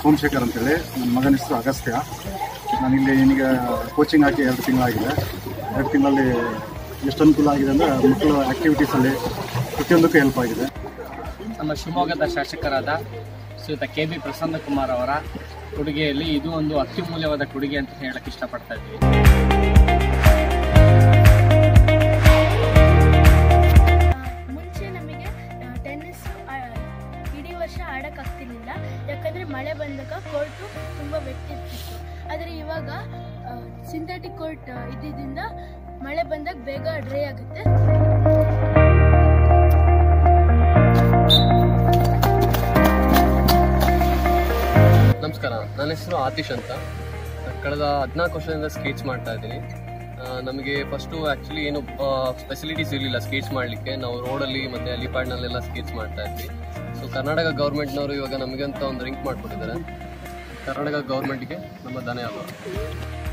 ಸೋಮಶೇಖರ್ ಅಂತೇಳಿ ನನ್ನ ಮಗನ ಹೆಸರು ಅಗಸ್ತ್ಯ ನಾನಿಲ್ಲಿ ಈಗ ಕೋಚಿಂಗ್ ಹಾಕಿ ಎರಡು ತಿಂಗಳಾಗಿದೆ ಎರಡು ತಿಂಗಳಲ್ಲಿ ಎಷ್ಟು ಅನುಕೂಲ ಆಗಿದೆ ಅಂದರೆ ಮಕ್ಕಳ ಆ್ಯಕ್ಟಿವಿಟೀಸಲ್ಲಿ ಪ್ರತಿಯೊಂದಕ್ಕೂ ಹೆಲ್ಪ್ ಆಗಿದೆ ನಮ್ಮ ಶಿವಮೊಗ್ಗದ ಶಾಸಕರಾದ ಶ್ರೀಯುತ ಕೆ ಬಿ ಪ್ರಸನ್ನ ಕುಮಾರ್ ಅವರ ಕೊಡುಗೆಯಲ್ಲಿ ಇದು ಒಂದು ಅತ್ಯಮೂಲ್ಯವಾದ ಕೊಡುಗೆ ಅಂತ ಹೇಳಕ್ ಇಷ್ಟಪಡ್ತಾ ಇದ್ದೀವಿ ಮುಂಚೆ ನಮಗೆ ಟೆನ್ನಿಸ್ ಇಡೀ ವರ್ಷ ಆಡೋಕ್ಕಾಗ್ತಿರ್ಲಿಲ್ಲ ಯಾಕಂದರೆ ಮಳೆ ಬಂದಾಗ ಕೋರ್ಟು ತುಂಬ ಬೆಟ್ಟಿರ್ತಿತ್ತು ಆದರೆ ಇವಾಗ ಸಿಂಥೆಟಿಕ್ ಕೋರ್ಟ್ ಇದ್ದಿದ್ದರಿಂದ ಮಳೆ ಬಂದಾಗ ಬೇಗ ಡ್ರೈ ಆಗುತ್ತೆ ನಮಸ್ಕಾರ ನನ್ನ ಹೆಸರು ಆತಿಶ್ ಅಂತ ಕಳೆದ ಹದಿನಾಲ್ಕು ವರ್ಷದಿಂದ ಸ್ಕೇಚ್ ಮಾಡ್ತಾ ಇದ್ದೀನಿ ನಮಗೆ ಫಸ್ಟು ಆ್ಯಕ್ಚುಲಿ ಏನು ಫೆಸಿಲಿಟೀಸ್ ಇರಲಿಲ್ಲ ಸ್ಕೇಚ್ ಮಾಡಲಿಕ್ಕೆ ನಾವು ರೋಡಲ್ಲಿ ಮತ್ತು ಅಲಿಪ್ಯಾಡ್ನಲ್ಲೆಲ್ಲ ಸ್ಕೇಚ್ ಮಾಡ್ತಾ ಇದ್ವಿ ಸೊ ಕರ್ನಾಟಕ ಗೌರ್ಮೆಂಟ್ನವರು ಇವಾಗ ನಮಗಂತ ಒಂದು ರಿಂಕ್ ಮಾಡಿಕೊಟ್ಟಿದ್ದಾರೆ ಕರ್ನಾಟಕ ಗೌರ್ಮೆಂಟ್ಗೆ ನಮ್ಮ ಧನ್ಯವಾದ